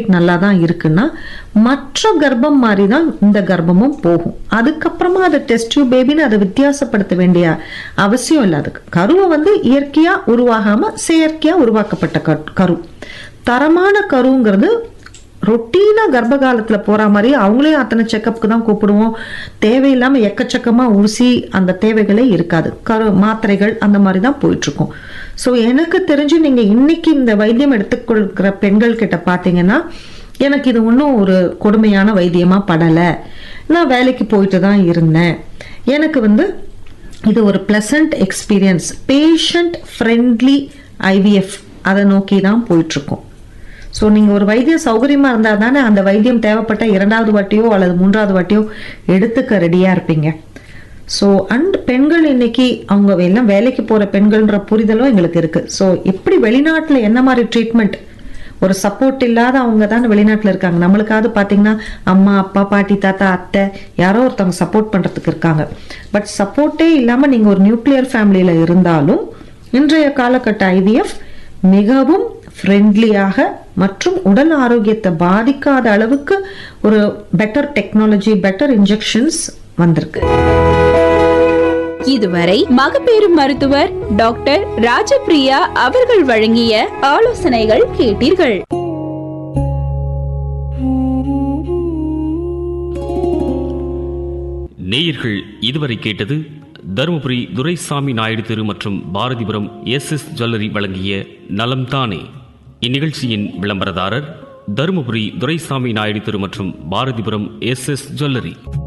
நல்லா தான் இருக்குன்னா மற்ற கர்ப்பம் மாதிரி தான் இந்த கர்ப்பமும் போகும் அதுக்கப்புறமா அதை டெஸ்ட் டியூப் பேபின்னு அதை வித்தியாசப்படுத்த வேண்டிய அவசியம் இல்லை அதுக்கு கருவை வந்து இயற்கையா உருவாகாம செயற்கையா உருவாக்கப்பட்ட கரு- கரு தரமான கருங்கிறது ரொட்டீனா கர்ப்ப காலத்துல போற மாதிரி அவங்களையும் அத்தனை செக்கப்புக்கு தான் கூப்பிடுவோம் தேவையில்லாம எக்கச்சக்கமா ஊசி அந்த தேவைகளே இருக்காது கரு மாத்திரைகள் அந்த மாதிரி தான் போயிட்டு இருக்கும் ஸோ எனக்கு தெரிஞ்சு நீங்க இன்னைக்கு இந்த வைத்தியம் எடுத்துக்கொள்கிற பெண்கள் கிட்ட பாத்தீங்கன்னா எனக்கு இது ஒன்றும் ஒரு கொடுமையான வைத்தியமா படலை நான் வேலைக்கு போயிட்டு தான் இருந்தேன் எனக்கு வந்து இது ஒரு pleasant experience patient friendly IVF அதை நோக்கி தான் போயிட்டு இருக்கோம் ஸோ நீங்கள் ஒரு வைத்தியம் சௌகரியமா இருந்தால் தானே அந்த வைத்தியம் தேவைப்பட்ட இரண்டாவது வாட்டியோ அல்லது மூன்றாவது வாட்டியோ எடுத்துக்க ரெடியாக இருப்பீங்க ஸோ அண்ட் பெண்கள் இன்னைக்கு அவங்க எல்லாம் வேலைக்கு போகிற பெண்கள்ன்ற புரிதலும் எங்களுக்கு இருக்குது ஸோ எப்படி வெளிநாட்டில் என்ன மாதிரி ட்ரீட்மெண்ட் ஒரு சப்போர்ட் இல்லாத அவங்க தான் வெளிநாட்டில் இருக்காங்க நம்மளுக்காவது பார்த்தீங்கன்னா அம்மா அப்பா பாட்டி தாத்தா அத்தை யாரோ ஒருத்தவங்க சப்போர்ட் பண்ணுறதுக்கு இருக்காங்க பட் சப்போர்ட்டே இல்லாமல் நீங்கள் ஒரு நியூக்ளியர் ஃபேமிலியில் இருந்தாலும் இன்றைய காலகட்ட ஐவிஎஃப் மிகவும் ஃப்ரெண்ட்லியாக மற்றும் உடல் ஆரோக்கியத்தை பாதிக்காத அளவுக்கு ஒரு பெட்டர் டெக்னாலஜி பெட்டர் இன்ஜெக்ஷன்ஸ் வந்திருக்கு இதுவரை மகப்பேறு மருத்துவர் டாக்டர் ராஜபிரியா அவர்கள் வழங்கிய ஆலோசனைகள் கேட்டீர்கள் நேயர்கள் இதுவரை கேட்டது தருமபுரி துரைசாமி நாயுடு தெரு மற்றும் பாரதிபுரம் எஸ் எஸ் ஜுவல்லரி வழங்கிய நலம் தானே இந்நிகழ்ச்சியின் விளம்பரதாரர் தருமபுரி துரைசாமி நாயுடு தெரு மற்றும் பாரதிபுரம் எஸ் எஸ் ஜுவல்லரி